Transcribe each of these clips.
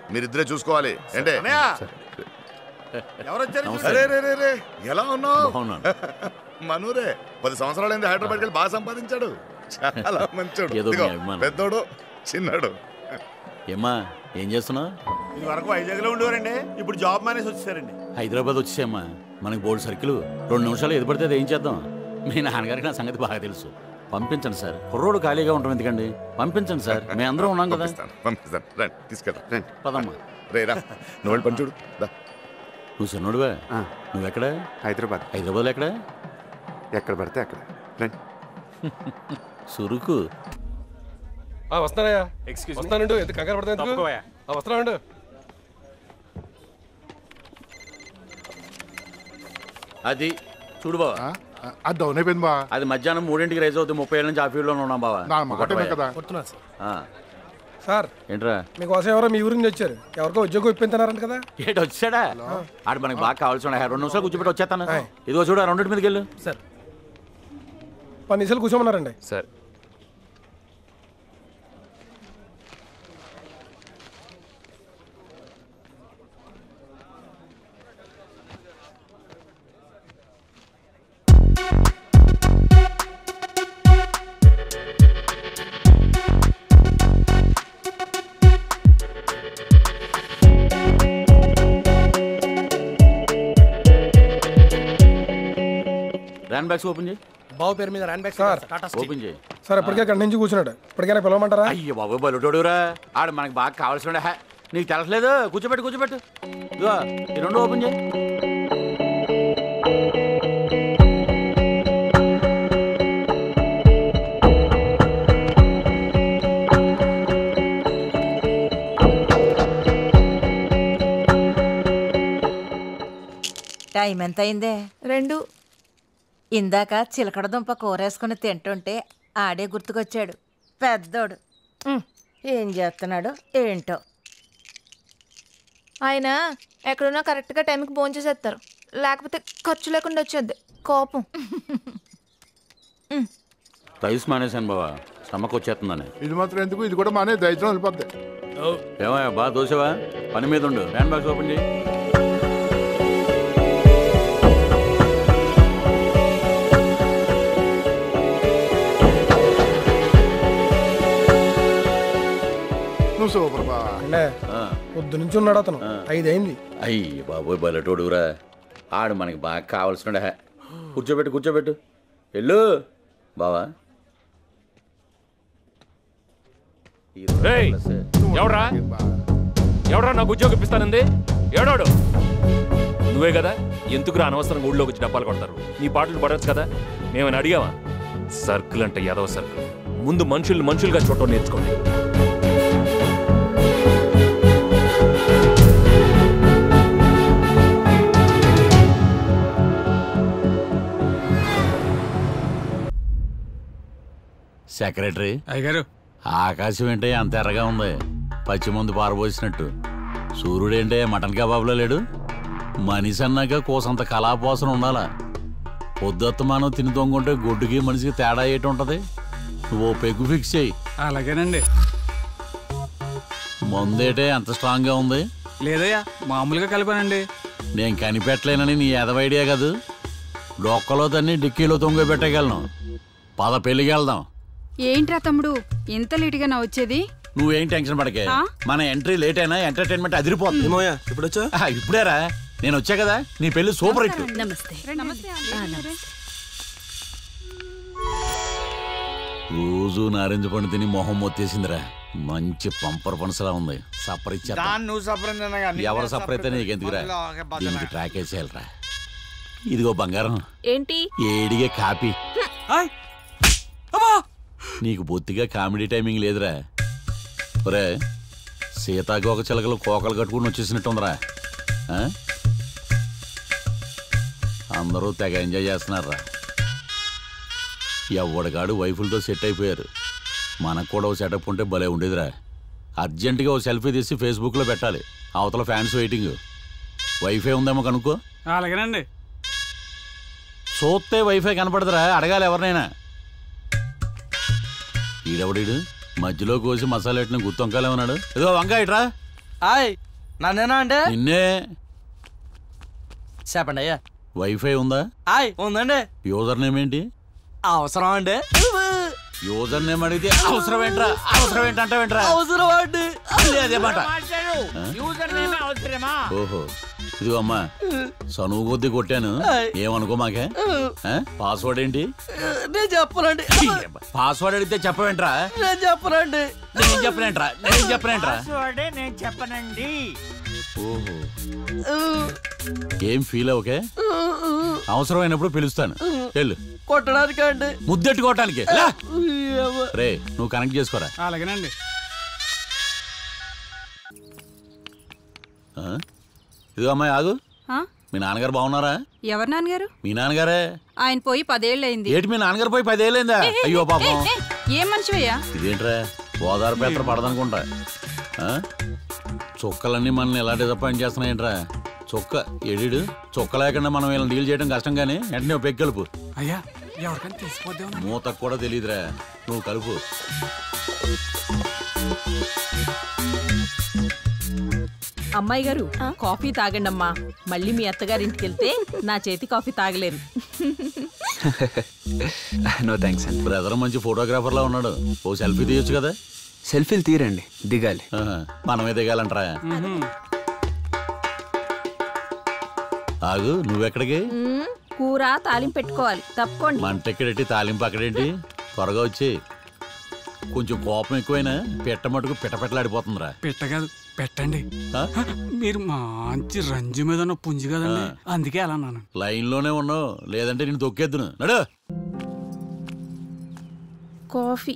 మీరిద్దరే చూసుకోవాలి ఏంటే అన్నయ్య ఎవరు వచ్చారు నమస్తే. అరే రే రే రే ఎలా ఉన్నావు బాగున్నాను మనూరే పది సంవత్సరాలైంది హైదరాబాద్కి వెళ్ళి బాగా సంపాదించాడు చాలా మంచోడు ఏదో మీ ఇదిగో, అభిమానం. పెద్దోడు చిన్నాడు ఏమ్మా ఏం చేస్తున్నావు ఇది వరకు వైజాగ్ లో ఉండేవారండి ఇప్పుడు జాబ్ మానేసి వచ్చేసారండి హైదరాబాద్ వచ్చేసామ్మా మనకి బోర్డు సర్కిల్ రెండు నిమిషాలు ఎదు పడితే అది ఏం చేద్దాం మీ నాన్నగారికి నా సంగతి బాగా తెలుసు పంపించండి సార్ కుర్రోడు ఖాళీగా ఉంటాం ఎందుకండి పంపించండి సార్ మేము అందరం ఉన్నాం కదా పంపిస్తాను పంపిస్తాను రండి తీసుకెళ్తాను రండి పదమ్మా రే రా నువ్వు వెళ్ళి పని చూడు దా. నువ్వు చిన్నోడువా నువ్వెక్కడ హైదరాబాద్ హైదరాబాద్లో ఎక్కడ ఎక్కడ పడితే అక్కడ రండి సురుకు ఆ, వస్తానయ్యా వస్తానండు ఎంత కంగారు పడతా ఎందుకు ఆ, వస్తున్నానండు అది చూడు బావా అది డౌన్ అయిపోయింది బా అది మధ్యాహ్నం మూడింటికి రైజ్ అవుతుంది ముప్పై ఏళ్ళ నుంచి ఆఫీస్లో ఉన్నాం బావా నా మాట ఒకటి కదా కొడుతున్నా సార్ ఆ, సార్ ఏంట్రా మీకోసం ఎవరో మీ ఊరి నుంచి వచ్చారు ఎవరికో ఉద్యోగం ఇప్పించున్నారంట కదా ఏంటి వచ్చాడా ఆడు మనకి బాగా కావాల్సి ఉన్నాయి రెండు నిమిషాలు కూర్చోబెట్టి వచ్చేస్తాను ఆయ్. ఇదిగో చూడు ఆ రెండింటి మీదకి వెళ్ళు సార్ పది నిమిషాలు కూర్చోమన్నారండి సరే ర్యాన్ బ్యాగ్స్ ఓపెన్ చేయి బావు పేరు మీద ర్యాన్ బ్యాగ్ సార్ టాటా ఓపెన్ చేయి సార్ ఇప్పటికే అక్కడి నుంచి కూర్చున్నాడు ఇప్పటికైనా పిలవమంటారా అయ్యో బాబు బలుటోడురా ఆడు మనకి బాగా కావాల్సిన హే నీకు తెలసలేదు కూర్చోబెట్టు కూర్చోబెట్టు ఇదిగో ఈ రెండు ఓపెన్ చేయి టైం ఎంత అయిందే రెండు ఇందాక చిలకడ దుంప కూరేసుకుని తింటుంటే ఆడే గుర్తుకొచ్చాడు పెద్దోడు ఉమ్, ఏం చేస్తున్నాడు ఏంటో ఆయన ఎక్కడున్నా కరెక్ట్గా టైంకి ఫోన్ చేసేస్తారు లేకపోతే ఖర్చు లేకుండా వచ్చేది కోపం రైస్ మానేశాను బావా స్టమక్ వచ్చేస్తుందని ఇది మాత్రం ఎందుకు ఇది కూడా మానే దైత్రం వెళ్ళిపోద్ది ఏమయ్యా బాగా దోసావా పని మీద ఉండు ర్యాన్ బ్యాగ్స్ ఓపెన్ చేయి నువ్వు సూపర్ బా అంటే ఆ. పొద్దు నుంచి ఉన్నాడు అతను ఐదు అయింది అయ్యి బాబోయ్ బలటోడురా ఆడు మనకి బాగా కావాల్సిన హే కూర్చోబెట్టు కూర్చోబెట్టు వెళ్ళు బావా ఈ రోజు రేయ్ ప్లస్ ఎవడ్రా ఎవడ్రా నాకు ఉద్యోగం ఇప్పిస్తానంది ఎవడాడు నువ్వే కదా ఎందుకురా అనవసరంగా ఊళ్ళోకి వచ్చి డబ్బాలు కొడతారు నీ పాటలు పడవచ్చు కదా మేమని అడిగావా సర్కిల్ అంటే యాదవ సర్కిల్ ముందు మనుషుల్ని మనుషులుగా చూడటం నేర్చుకోండి సెక్రటరీ అయ్యగారు ఆకాశం ఏంటే అంత ఎర్రగా ఉంది పచ్చి మందు పారబోసినట్టు సూర్యుడేంటే మటన్ కబాబ్లో లేడు మనిషి అన్నాక కోసంత కళాపోసన ఉండాలా పొద్దుత్తమానం తిని తొంగుంటే గొడ్డుకి మనిషికి తేడా ఏంటి ఉంటది నువ్వు ఓ పెగ్గు ఫిక్స్ చేయి అలాగేనండి మందేటే ఎంత స్ట్రాంగ్గా ఉంది లేదయ్యా మామూలుగా కలిపానండి నేను కనిపెట్టలేనని నీ ఎదవ ఐడియా కాదు డొక్కలో తన్ని డిక్కీలో తొంగ పెట్టగలను పద పెళ్ళికి వెళ్దాం ఏంట్రా తమ్ముడు ఇంత లేటుగా నా వచ్చేది నువ్వేం టెన్షన్ పడకే ఆ? మన ఎంట్రీ లేట్ అయినా ఎంటర్టైన్మెంట్ అదిరిపోతుంది ఇప్పుడు వచ్చా ఆ, ఇప్పుడేరా నేను వచ్చా కదా నీ పెళ్లి సూపర్ హిట్ నమస్తే నమస్తే రోజు నారింజ పండు తిని మొహం మొత్తేసిందిరా మంచి పంపర్ పనసలా ఉంది సపర్ ఇచ్చేద్దాం దాన్ని నువ్వు సఫరం ఎవరు సపర్ అయితే నీకు ఎందుకురా దీనికి ట్రాక్ వేసేయాలరా ఇదిగో బంగారం ఏంటి ఏడిగే కాపీ నీకు బొత్తిగా కామెడీ టైమింగ్ లేదురా ఒరే సీతాకోక చిలకలు కోకలు కట్టుకుని వచ్చేసినట్టుందిరా ఆ? అందరూ తెగ ఎంజాయ్ చేస్తున్నారా ఎవడిగాడు వైఫులతో సెట్ అయిపోయారు మనకు కూడా ఓ సెటప్ ఉంటే భలే ఉండేదిరా అర్జెంటుగా ఓ సెల్ఫీ తీసి ఫేస్బుక్లో పెట్టాలి అవతల ఫ్యాన్స్ వెయిటింగ్ వైఫై ఉందేమో కనుక్కో అలాగేనండి చూస్తే వైఫై కనపడదురా అడగాలి ఎవరినైనా ఈడెవడీడు మధ్యలో కోసి మసాలా ఎట్టిన గుత్తొంకాలే ఉన్నాడు ఏదో వంకాయ ఇట్రా హాయ్ నన్నేనా అంటే నిన్నే చెప్పండి అయ్యా వైఫై ఉందా హాయ్ ఉందండి యూజర్ నేమ్ ఏంటి అవసరం అండి యూజర్ నేమ్ అడిగితే అవసరం ఏంట్రా అవసరం ఏంటంటావేంట్రా అవసరం అండి అదే మాట యూజర్ నేమ్ అవసరమా ఓహో ఇదిగో అమ్మా సనువు కొద్ది కొట్టాను ఏమనుకో మాకే ఆ? పాస్వర్డ్ ఏంటి నేను చెప్పనండి పాస్వర్డ్ అడిగితే చెప్పవేంట్రా నేను చెప్పనండి నేను చెప్పలేంట్రా నేను చెప్పలేంట్రా పాస్వర్డే నేను చెప్పనండి ఓహో ఏం ఫీల్ అవకే అవసరమైనప్పుడు పిలుస్తాను వెళ్ళు కొట్టడానికి అండి ముద్దెట్టు కొట్టడానికి లే. రే నువ్వు కనెక్ట్ చేసుకోరా అలాగేనండి ఆ? ఇదిగో అమ్మాయి ఆగు ఆ? మీ నాన్నగారు బాగున్నారా ఎవరు నాన్నగారు మీ నాన్నగారే ఆయన పోయి పదేళ్ళయింది ఏంటి మీ నాన్నగారు పోయి పదేళ్ళైందా ఏ, ఏ, అయ్యో ఏ, పాపం ఏ, ఏం మనిషివయ్యా ఇదేంట్రా గోదావరి పేత్ర పడదనుకుంటా ఆ? చుక్కలన్నీ మనల్ని ఎలా డిసప్పాయింట్ చేస్తున్నాయేంట్రా చుక్క ఎడిడు చుక్క లేకుండా మనం వీళ్ళని డీల్ చేయడం కష్టం కానీ వెంటనే ఓ పెగ్ కలుపు అయ్యా ఎవరికైనా తెలిసిపోద్దాం మూతకు కూడా తెలియదురా నువ్వు కలుపు అమ్మాయి గారు కాఫీ తాగండి అమ్మా మళ్ళీ మీ అత్తగారింటికి వెళ్తే నా చేతి కాఫీ తాగలేరు నో థ్యాంక్స్ అండి బ్రదర్ మంచి ఫోటోగ్రాఫర్ లా ఉన్నాడు ఓ సెల్ఫీ తీయొచ్చు కదా సెల్ఫీలు తీరండి దిగాలి ఆహా, మనమే దిగాలంట్రా ఆగు నువ్వెక్కడికి మ్మ్, కూర తాలింపు పెట్టుకోవాలి తప్పుకోండి మంటెక్కడెట్టి తాలింపు అక్కడేంటి త్వరగా వచ్చి కొంచెం కోపం ఎక్కువైనా పెట్ట మటుకు పిట్టపెట్టలాడిపోతుందిరా పెట్ట కాదు పెట్టండి మీరు మంచి రంజు మీద ఉన్న పుంజు కదండి అందుకే అలా అన్నాను లైన్ లోనే ఉన్నావు లేదంటే నేను తొక్కేద్దును నడు కాఫీ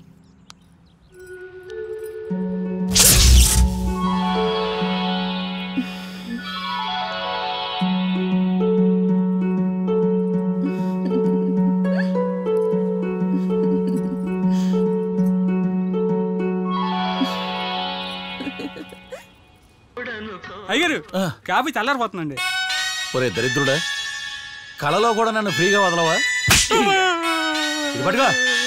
అయ్యారు కాఫీ చల్లారిపోతుందండి ఒరే దరిద్రుడా కళలో కూడా నన్ను ఫ్రీగా వదలవా ఇది పట్టుకో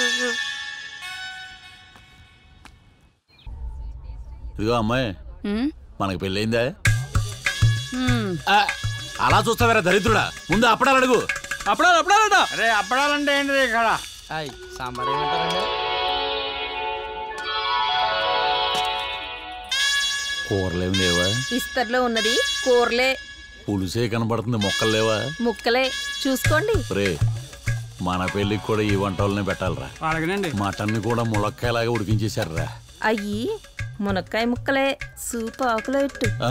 ఇదిగో అమ్మాయి మ్మ్? మనకి పెళ్ళయిందా మ్మ్. ఆ, అలా చూస్తావేరా దరిద్రుడా ముందు అప్పడాలు అడుగు అప్పుడాలు అప్పుడాలట అరే అప్పడాలంటే ఏంటి ఇక్కడ హాయ్ సాంబార్ ఏమంటారండి కూరలేమి లేవా ఇస్తర్లో ఉన్నది కూరలే పులుసే కనబడుతుంది మొక్కలు లేవా ముక్కలే చూసుకోండి రే మన పెళ్ళికి కూడా ఈ వంటలనే పెట్టాలిరా అలాగేనండి మటన్ని కూడా ములక్కాయలాగా ఉడికించేశారురా అయ్యి మునక్కాయ ముక్కలే సూప్ ఆకులో ఇట్టు ఆ?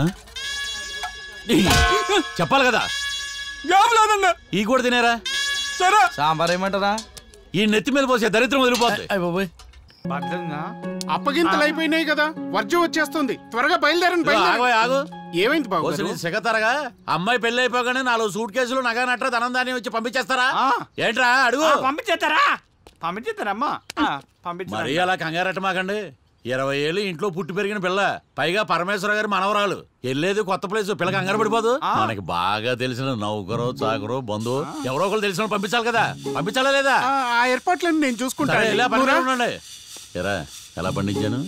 చెప్పాలి కదా ఈ కూడా తినేరా సరే సాంబార్ ఏమంటారా ఈ నెత్తి మీద పోసే దరిద్రం వదిలిపోద్ది అప్పగింతలు అయిపోయినాయి కదా వర్జం వచ్చేస్తుంది త్వరగా బయలుదేరండి ఇదిగో ఆగు, బయలుదేరండి ఆగు ఏమైంది బాబు ఓ, నీ సిగతరగా అమ్మాయి పెళ్లి అయిపోగానే నాలుగు సూట్ కేసులు నగా నట్ర ధనం దాన్ని వచ్చి పంపించేస్తారా ఏంట్రా అడుగు పంపించేస్తారా పంపించేస్తారమ్మా పంపించారా మరీ అలా కంగారట్ట మాకండి ఇరవై ఏళ్ళు ఇంట్లో పుట్టి పెరిగిన పిల్ల పైగా పరమేశ్వర గారి మనవరాలు వెళ్ళేది కొత్త ప్లేస్ పిల్ల కంగారు పడిపోదు మనకి బాగా తెలిసిన నౌకరో చాకరో బంధువు ఎవరో ఒకరు తెలిసిన వాళ్ళు పంపించాలి కదా పంపించాలా లేదా ఆ, ఆ ఏర్పాట్లన్నీ నేను సరే, చూసుకుంటాను ఇలా పక్కనే నువ్వురా. ఉండండి ఎరా ఎలా పండించాను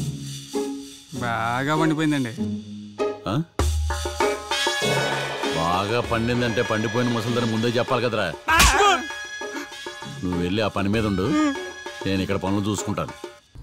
బాగా పండిపోయిందండి ఆ? బాగా పండిందంటే పండిపోయిన ముసలిదని ముందే చెప్పాలి కదరా నువ్వు వెళ్ళి ఆ పని మీద ఉండు నేను ఇక్కడ పనులు చూసుకుంటాను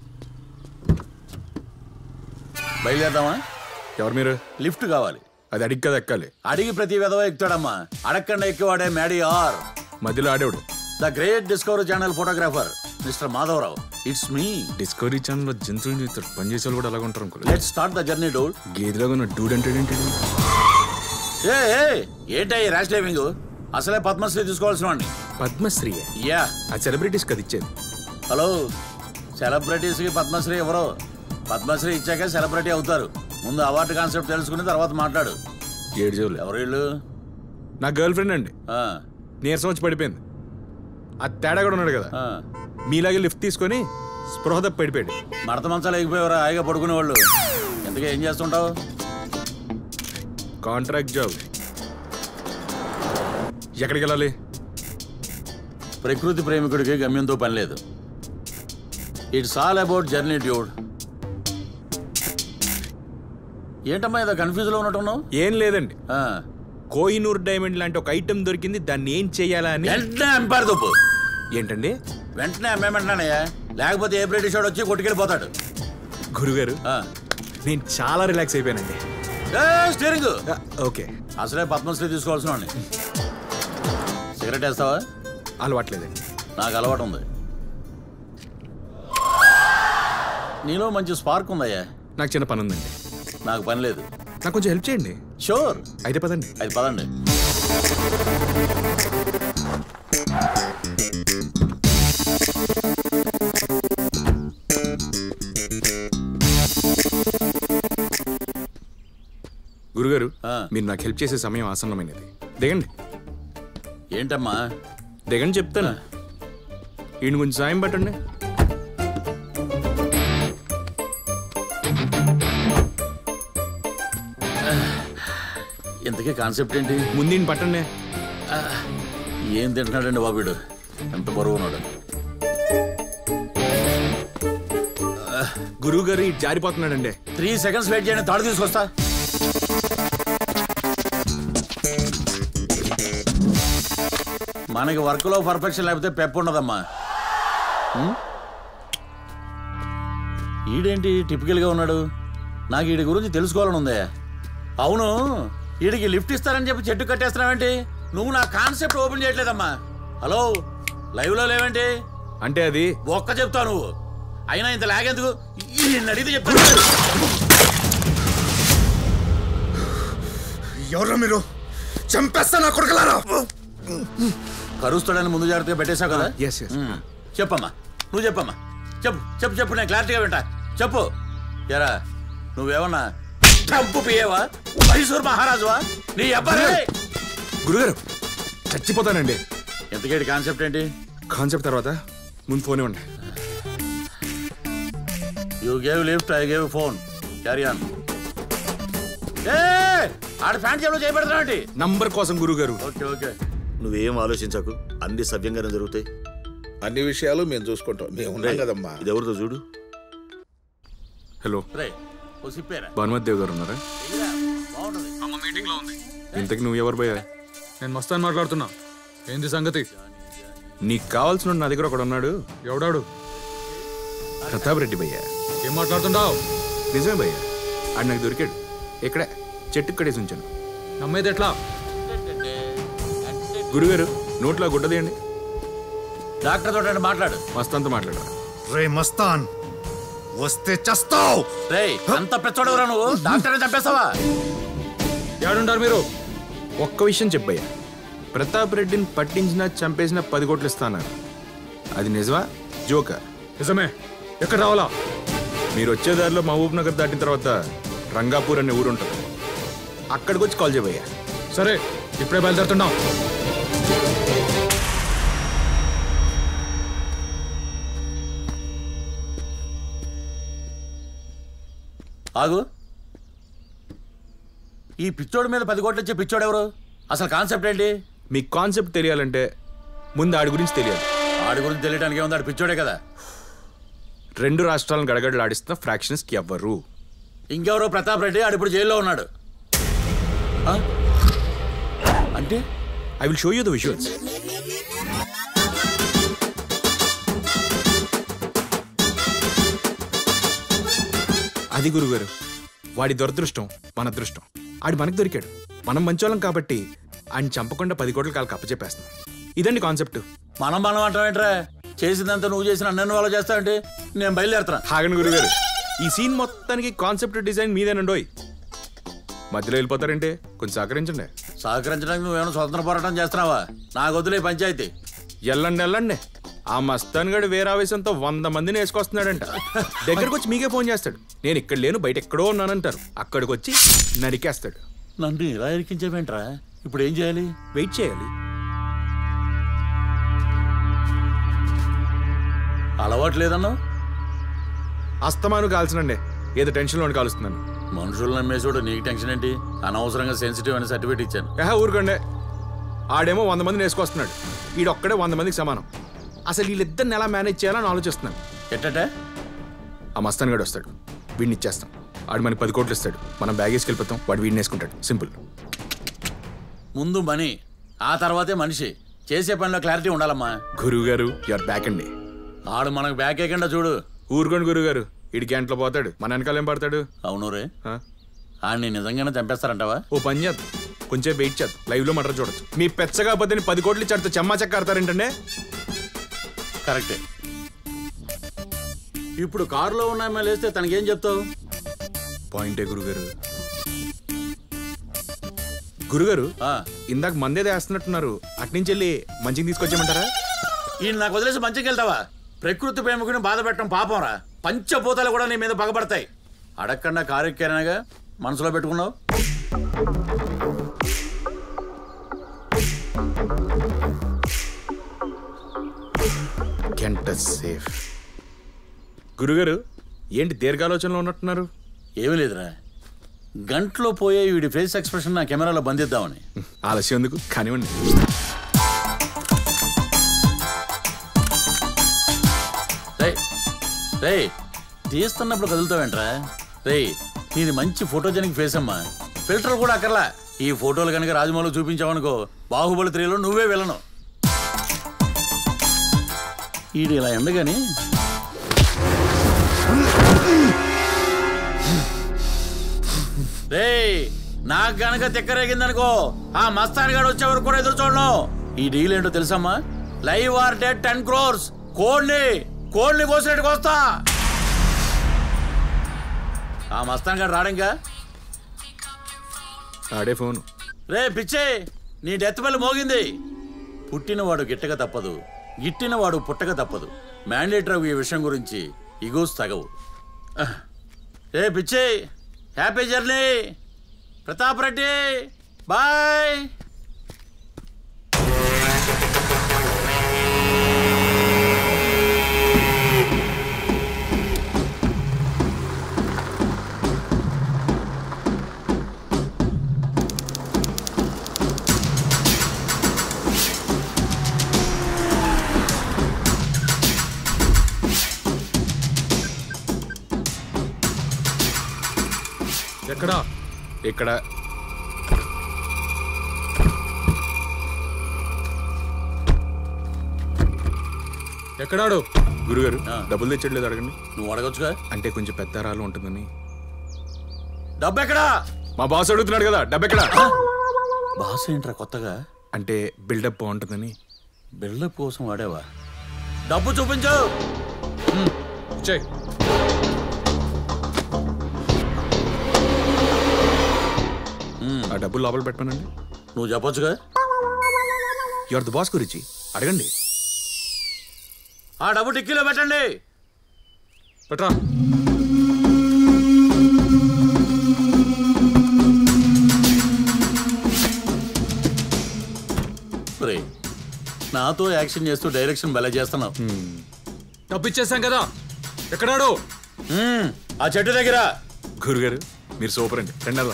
బయలుదేరదామా ఎవరు మీరు లిఫ్ట్ కావాలి అది అడిగి కదా ఎక్కాలి అడిగి ప్రతి విధవ ఎక్కుతాడమ్మా అడగకుండా ఎక్కేవాడే మేడీ ఆర్ మధ్యలో ఆడేవాడు the great Discovery channel photographer mister Madhavarao it's me Discovery ఛానల్లో జంతువులు చూస్తారు పనిచేసే వాళ్ళు కూడా అలాగ ఉంటారు అనుకోలేదు లెట్ స్టార్ట్ ద జర్నీ డోల్ గేదెలాగా ఉన్న డూడ్ అంటే ఏంటి ఏ ఏ, ఏంటా ఈ ర్యాష్ డ్రైవింగ్ అసలే పద్మశ్రీ తీసుకోవాల్సిన వాడిని పద్మశ్రీ యా ఆ సెలబ్రిటీస్ కదా ఇచ్చేది హలో సెలబ్రిటీస్కి పద్మశ్రీ ఎవరో పద్మశ్రీ ఇచ్చాక సెలబ్రిటీ అవుతారు ముందు అవార్డు కాన్సెప్ట్ తెలుసుకుని తర్వాత మాట్లాడు ఏడు చెవులు ఎవరు వీళ్ళు నా గర్ల్ ఫ్రెండ్ అండి ఆ, నీరసం వచ్చి పడిపోయింది ఆ తేడా కూడా ఉన్నాడు కదా ఆ. మీలాగే లిఫ్ట్ తీసుకొని స్పృహ తప్పి పడిపోయాడు మడత మంచాలు ఎగిపోయేవారు హాయిగా పడుకునే వాళ్ళు ఎందుకు ఏం చేస్తుంటావు కాంట్రాక్ట్ జాబ్ ఎక్కడికి వెళ్ళాలి ప్రకృతి ప్రేమికుడికి గమ్యంతో పని లేదు it's all about journey dude ఏంటమ్మా ఏదో కన్ఫ్యూజ్లో ఉన్నట్టున్నావు ఏం లేదండి కోహినూర్ డైమండ్ లాంటి ఒక ఐటెం దొరికింది దాన్ని ఏం చెయ్యాలా అని వెంటనే అంపారు తప్పు ఏంటండి వెంటనే అమ్మేమంటున్నానయ్యా లేకపోతే ఏ బ్రిటిష్ వాడు వచ్చి కొట్టుకెళ్ళిపోతాడు గురుగారు నేను చాలా రిలాక్స్ అయిపోయానండి ఏ, స్టీరింగ్ ఓకే అసలే పద్మశ్రీ తీసుకోవాల్సిన వాడిని సిగరెట్ వేస్తావా అలవాట్లేదండి నాకు అలవాటు ఉంది నీలో మంచి స్పార్క్ ఉందయ్యా నాకు చిన్న పని ఉందండి నాకు పని లేదు నాకు కొంచెం హెల్ప్ చేయండి షూర్ అయితే పదండి అది పదండి గురుగారు మీరు నాకు హెల్ప్ చేసే సమయం ఆసన్నమైనది దిగండి ఏంటమ్మా దిగండి చెప్తాను ఈయన కొంచెం సాయం పట్టండి ఇంతకీ కాన్సెప్ట్ ఏంటి ముందు ఈయన పట్టండి ఏం తింటున్నాడండి బాబుడు ఎంత బరువు ఉన్నాడు గురువు గారు ఇటు జారిపోతున్నాడండి త్రీ సెకండ్స్ వెయిట్ చేయండి తాడు తీసుకొస్తా మనకి వర్క్లో పర్ఫెక్షన్ లేకపోతే పెప్ప ఉండదమ్మా ఉం? ఈడేంటి టిపికల్గా ఉన్నాడు నాకు వీడి గురించి తెలుసుకోవాలని ఉందే అవును వీడికి లిఫ్ట్ ఇస్తారని చెప్పి చెట్టు కట్టేస్తున్నావేంటి నువ్వు నా కాన్సెప్ట్ ఓపెన్ చేయట్లేదమ్మా హలో లైవ్లో లేవేంటి అంటే అది ఒక్క చెప్తావు నువ్వు అయినా ఇంత లాగేందుకు ఈయన్ని అడిగితే చెప్తాను ఎవరు మీరు చంపేస్తా నా కొడుకులారా కరుస్తాడని ముందు జాగ్రత్తగా పెట్టేశావు కదా ఎస్ ఎస్ ఉమ్. చెప్పమ్మా నువ్వు చెప్పమ్మా చెప్పు చెప్పు చెప్పు నేను క్లారిటీగా వింటా చెప్పు ఎరా నువ్వేమన్నా డబ్బు పియేవా మైసూర్ మహారాజువా నీ అబ్బాయి గురుగారు చచ్చిపోతానండి ఎంతకేటి కాన్సెప్ట్ ఏంటి కాన్సెప్ట్ తర్వాత ముందు ఫోన్ ఇవ్వండి you gave lift I gave phone carry on ఏ ఆడ ఫ్యాంట్ జేబులో చేయబెడతానండి నంబర్ కోసం గురుగారు ఓకే ఓకే నువ్వేం ఆలోచించకు అన్ని సవ్యంగానే జరుగుతాయి అన్ని విషయాలు మేము చూసుకుంటాం మేము ఉన్నాం కదమ్మా ఇది ఎవరితో చూడు హలో రే ఓ సిప్పేరా భానుమతి దేవ్ గారు ఉన్నారా బాగుంటది ఇంతకు నువ్వు ఎవరు పోయా నేను మస్తాన్ మాట్లాడుతున్నా ఏంది సంగతి నీకు కావాల్సిన నా దగ్గర ఒకడు ఉన్నాడు ఎవడాడు ప్రతాప్ రెడ్డి భయ్యా ఏం మాట్లాడుతుండావు నిజమే భయ్యా ఆడు నాకు దొరికాడు ఇక్కడే చెట్టు కడేసి ఉంచాను నమ్మేది ఎట్లా గురుగారు నోట్లో గుడ్డదేయండి డాక్టర్ తోటి మాట్లాడు మస్తంతో మాట్లాడరా రే మస్తాన్ వస్తే చస్తావు రే అంత పెచ్చోడవరా నువ్వు డాక్టర్ చంపేస్తావా ఏడుంటారు మీరు ఒక్క విషయం చెప్పయ్యా ప్రతాప్ రెడ్డిని పట్టించినా చంపేసినా పది కోట్లు ఇస్తాన్నారు అది నిజమా జోకా నిజమే ఎక్కడ రావాలా మీరు వచ్చే దారిలో మహబూబ్ నగర్ దాటిన తర్వాత రంగాపూర్ అనే ఊరు ఉంటుంది అక్కడికి వచ్చి కాల్ చేయబోయా సరే ఇప్పుడే బయలుదేరుతున్నాం ఆగు ఈ పిచ్చోడి మీద పది కోట్లు ఇచ్చే పిచ్చోడు ఎవరు అసలు కాన్సెప్ట్ ఏంటి మీకు కాన్సెప్ట్ తెలియాలంటే ముందు ఆడి గురించి తెలియాలి ఆడి గురించి తెలియడానికి ఏముంది ఆడు పిచ్చోడే కదా రెండు రాష్ట్రాలను గడగడలాడిస్తున్న ఫ్రాక్షన్స్కి ఎవ్వరు ఇంకెవరో ప్రతాప్ రెడ్డి ఆడు ఇప్పుడు జైల్లో ఉన్నాడు ఆ? అంటే I will show you the visuals అది గురుగారు వాడి దురదృష్టం మన అదృష్టం ఆడి మనకు దొరికాడు మనం మంచోళ్ళం కాబట్టి ఆయన చంపకుండా పది కోట్ల కాలకు అప్పచెప్పేస్తున్నాం ఇదండి కాన్సెప్ట్ మనం మనం అంటావేంట్రా చేసిందంతా నువ్వు చేసిన నన్ను వాళ్ళు చేస్తావంటే నేను బయలుదేరుతున్నా హాగండి గురుగారు ఈ సీన్ మొత్తానికి కాన్సెప్ట్ డిజైన్ మీదేనండోయ్ మధ్యలో వెళ్ళిపోతారంటే కొంచెం సహకరించండి సహకరించడానికి నువ్వేమైనా స్వతంత్ర పోరాటం చేస్తున్నావా నాకు వదిలే పంచాయతీ ఎల్లండి ఎల్లండి ఆ మస్తాన్ గడు వేరావేశంతో వంద మందిని వేసుకొస్తున్నాడంట దగ్గరకు వచ్చి మీకే ఫోన్ చేస్తాడు నేను ఇక్కడ లేను బయట ఎక్కడో ఉన్నానంటారు అక్కడికి వచ్చి నరికేస్తాడు నన్ను ఇలా ఇరికించేవేంట్రా ఇప్పుడు ఏం చేయాలి వెయిట్ చేయాలి అలవాటు లేదన్నావు అస్తమాను కాల్చనండి ఏదో టెన్షన్లో కాలుస్తున్నాను మనుషులు నమ్మేసోడు నీకు టెన్షన్ ఏంటి అనవసరంగా సెన్సిటివ్ అని సర్టిఫికేట్ ఇచ్చాను ఏహా ఊరుకోండి ఆడేమో వంద మందిని వేసుకొస్తున్నాడు ఈడొక్కడే వంద మందికి సమానం అసలు వీళ్ళిద్దరిని ఎలా మేనేజ్ చేయాలని ఆలోచిస్తున్నాను ఎట్టటే ఆ మస్తాన్ గడు వస్తాడు వీడిని ఇచ్చేస్తాం ఆడు మనకి పది కోట్లు ఇస్తాడు మనం బ్యాగ్ వేసుకెళ్ళిపోతాం వాడు వీడిని వేసుకుంటాడు సింపుల్ ముందు మనీ ఆ తర్వాతే మనిషి చేసే పనిలో క్లారిటీ ఉండాలమ్మా గురువు గారు యువర్ బ్యాక్ అండి ఆడు మనకు బ్యాక్ వేయకుండా చూడు ఊరుకోండి గురువు గారు ఇడి గంటలో పోతాడు మన వెనకాల ఏం పడతాడు అవును రే ఆడిని నిజంగానే చంపేస్తారంటావా ఓ పని చేద్దాం కొంచెం వెయిట్ చేద్దాం లైవ్ లో మటర్ చూడొచ్చు మీ పెచ్చగా పోతే పది కోట్లు ఇచ్చాడు చెమ్మా చెక్క ఆడతారేంటండి కరెక్టే ఇప్పుడు కారులో ఉన్న ఎమ్మెల్యే వేస్తే తనకేం చెప్తావు పాయింటే గురుగారు గురుగారు ఇందాక మందేదో వేస్తున్నట్టున్నారు అట్నుంచి వెళ్ళి మంచిగా తీసుకొచ్చామంటారా ఈయన నాకు వదిలేసి మంచికి వెళ్తావా ప్రకృతి ప్రేమకుని బాధ పెట్టడం పాపంరా పంచభూతాలు కూడా నీ మీద పగబడతాయి అడగకుండా కారు ఎక్కారనగా మనసులో పెట్టుకున్నావు గంట సేఫ్ గురుగారు ఏంటి దీర్ఘాలోచనలో ఉన్నట్టున్నారు ఏమీ లేదురా గంటలో పోయే వీడి ఫేస్ ఎక్స్ప్రెషన్ నా కెమెరాలో బంధిద్దామని ఆలస్యం ఎందుకు కానివ్వండి రేయ్ రేయ్ తీస్తున్నప్పుడు కదులుతావేంట్రా రేయ్ నీది మంచి ఫోటోజెనిక్ ఫేస్ అమ్మా ఫిల్టర్ కూడా అక్కర్లా ఈ ఫోటోలు కనుక రాజమౌళి చూపించావనుకో బాహుబలి త్రీలో నువ్వే వెళ్ళను ఈడు ఇలా ఎండగాని రేయ్ నాకు గనక తిక్కరేగిందనుకో ఆ మస్తాన్ గాడు వచ్చే వరకు కూడా ఎదురు చూడను ఈ డీల్ ఏంటో తెలుసమ్మా live or dead ten crores కోడ్ని కోడ్ని కోసినట్టుకు వస్తా ఆ మస్తాన్ గాడు రాడింకా ఆడే ఫోను రే పిచ్చే నీ డెత్ బెల్ మోగింది పుట్టినవాడు గిట్టక తప్పదు గిట్టినవాడు పుట్టక తప్పదు మ్యాండేటరీ ఈ విషయం గురించి ఇగోస్ తగవు రే పిచ్చే happy journey Pratap Reddy boy ఎక్కడా ఇక్కడ ఎక్కడాడు గురుగారు డబ్బులు తెచ్చట్లేదు అడగండి నువ్వు అడగొచ్చుగా అంటే కొంచెం పెద్ద రాళ్ళు ఉంటుందని డబ్బు ఎక్కడా మా బాస్ అడుగుతున్నాడు కదా డబ్బు ఎక్కడా బాస్ ఏంట్రా కొత్తగా అంటే బిల్డప్ బాగుంటుందని బిల్డప్ కోసం వాడేవా డబ్బు చూపించు చెయ్ ఆ డబ్బులు లోపల పెట్టమనండి నువ్వు చెప్పొచ్చుగా యువర్ ద బాస్ గురించి అడగండి ఆ డబ్బు టిక్కీలో పెట్టండి పెట్టరా రే నాతో యాక్షన్ చేస్తూ డైరెక్షన్ భలే చేస్తున్నావు డబ్బు ఇచ్చేసాం కదా ఎక్కడాడు ఆ చెట్టు దగ్గర గురుగారు మీరు సూపర్ అండి రండి వెళ్దాం.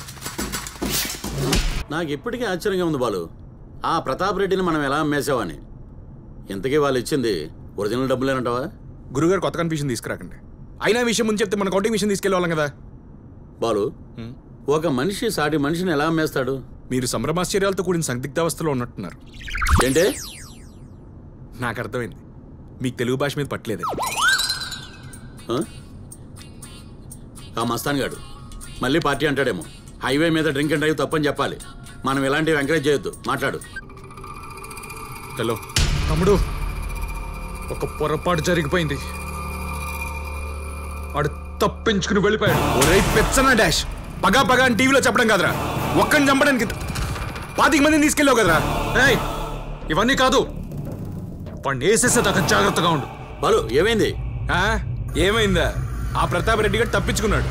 నాకు ఇప్పటికీ ఆశ్చర్యంగా ఉంది బాలు ఆ ప్రతాప్ రెడ్డిని మనం ఎలా అమ్మేసావని ఇంతకీ వాళ్ళు ఇచ్చింది ఒరిజినల్ డబ్బులేనంటావా గురుగారు కొత్త కన్ఫ్యూషన్ తీసుకురాకండి అయినా ఈ విషయం ముందు చెప్తే మన కౌంటింగ్ విషయం తీసుకెళ్ళేవాళ్ళం కదా బాలు ఒక మనిషి సాటి మనిషిని ఎలా అమ్మేస్తాడు మీరు సంభ్రమాశ్చర్యాలతో కూడిన సందిగ్ధావస్థలో ఉన్నట్టున్నారు ఏంటే నాకు అర్థమైంది మీకు తెలుగు భాష మీద పట్టలేదు ఆ? ఆ మస్తాన్ గాడు మళ్ళీ పార్టీ అంటాడేమో హైవే మీద డ్రింక్ అండ్ డ్రైవ్ తప్పని చెప్పాలి మనం ఇలాంటివి ఎంకరేజ్ చేయొద్దు మాట్లాడు హలో తమ్ముడు ఒక పొరపాటు జరిగిపోయింది వాడు తప్పించుకుని వెళ్ళిపోయాడు ఒరే పెచ్చన డాష్ పగా పగా అని టీవీలో చెప్పడం కదరా ఒక్కని చంపడానికి పాతిక మందిని తీసుకెళ్ళావు కదరా ఏయ్ ఇవన్నీ కాదు వాడిని వేసేసేదాకా జాగ్రత్తగా ఉండు బాలు ఏమైంది ఆ? ఏమైందా ఆ ప్రతాప్ రెడ్డి గారు తప్పించుకున్నాడు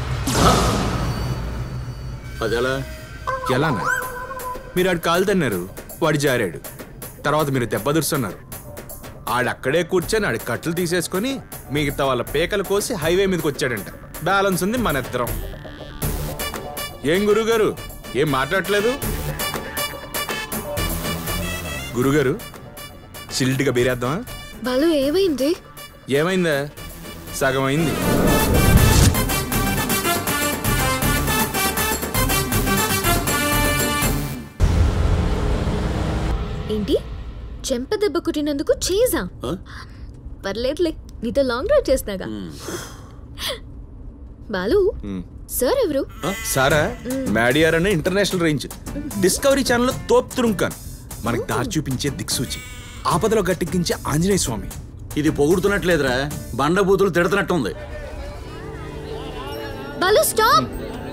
అదెలా ఎలానా మీరు ఆడు కాలు తన్నారు వాడు జారాడు తర్వాత మీరు దెబ్బదురుస్తున్నారు ఆడక్కడే కూర్చొని ఆడి కట్లు తీసేసుకొని మిగతా వాళ్ళ పేకలు కోసి హైవే మీదకి వచ్చాడంట బ్యాలెన్స్ ఉంది మన ఇద్దరం ఏం గురుగారు ఏం మాట్లాడట్లేదు గురుగారు చిల్ట్గా బీరేద్దామా బాలు ఏమైంది ఏమైందా సగం అయింది చెంప దెబ్బ కుట్టినందుకు చేజా ఆ? పర్లేదులే నీతో లాంగ్ డ్రైవ్ చేసినాగా బాలు సార్ ఎవరు సారా మ్యాడియార్ అనే ఇంటర్నేషనల్ రేంజ్ డిస్కవరీ ఛానల్లో తోప్ తురుంకాన్ మనకు దారి చూపించే దిక్సూచి ఆపదలో గట్టెక్కించే ఆంజనేయ స్వామి ఇది పొగుడుతున్నట్లేదురా బండబూతులు తిడుతున్నట్టుంది బాలు స్టాప్